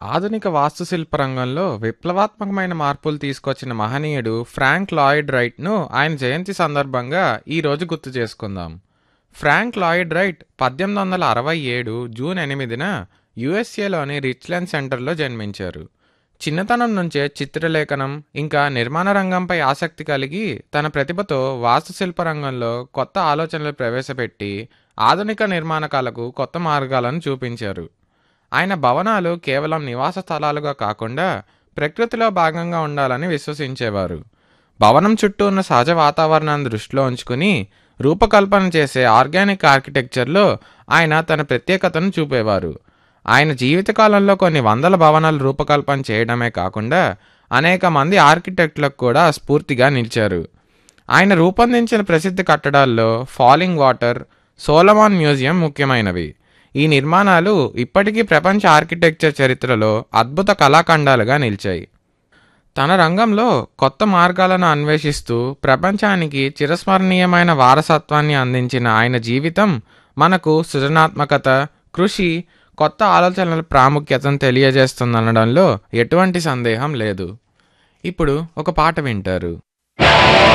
ఆధునిక వాస్తుశిల్ప రంగంలో విప్లవాత్మకమైన మార్పులు తీసుకొచ్చిన మహనీయుడు ఫ్రాంక్ లాయిడ్ రైట్ను ఆయన జయంతి సందర్భంగా ఈ రోజు గుర్తు చేసుకుందాం ఫ్రాంక్ లాయిడ్ రైట్ పద్దెనిమిది వందల అరవై ఏడు జూన్ ఎనిమిదిన యుఎస్ఏలోని రిచ్లాండ్ సెంటర్లో జన్మించారు చిన్నతనం నుంచే చిత్రలేఖనం ఇంకా నిర్మాణ రంగంపై ఆసక్తి కలిగి తన ప్రతిభతో వాస్తుశిల్ప రంగంలో కొత్త ఆలోచనలు ప్రవేశపెట్టి ఆధునిక నిర్మాణ కళకు కొత్త మార్గాలను చూపించారు ఆయన భవనాలు కేవలం నివాస స్థలాలుగా కాకుండా ప్రకృతిలో భాగంగా ఉండాలని విశ్వసించేవారు భవనం చుట్టూ ఉన్న సహజ వాతావరణాన్ని దృష్టిలో ఉంచుకుని రూపకల్పన చేసే ఆర్గానిక్ ఆర్కిటెక్చర్లో ఆయన తన ప్రత్యేకతను చూపేవారు ఆయన జీవితకాలంలో కొన్ని వందల భవనాలు రూపకల్పన చేయడమే కాకుండా అనేక మంది ఆర్కిటెక్టులకు కూడా స్ఫూర్తిగా నిలిచారు ఆయన రూపొందించిన ప్రసిద్ధ కట్టడాల్లో ఫాలింగ్ వాటర్ సోలమాన్ మ్యూజియం ముఖ్యమైనవి ఈ నిర్మాణాలు ఇప్పటికీ ప్రపంచ ఆర్కిటెక్చర్ చరిత్రలో అద్భుత కళాఖండాలుగా నిలిచాయి తన రంగంలో కొత్త మార్గాలను అన్వేషిస్తూ ప్రపంచానికి చిరస్మరణీయమైన వారసత్వాన్ని అందించిన ఆయన జీవితం మనకు సృజనాత్మకత కృషి కొత్త ఆలోచనల ప్రాముఖ్యతను తెలియజేస్తుందనడంలో ఎటువంటి సందేహం లేదు ఇప్పుడు ఒక పాట వింటారు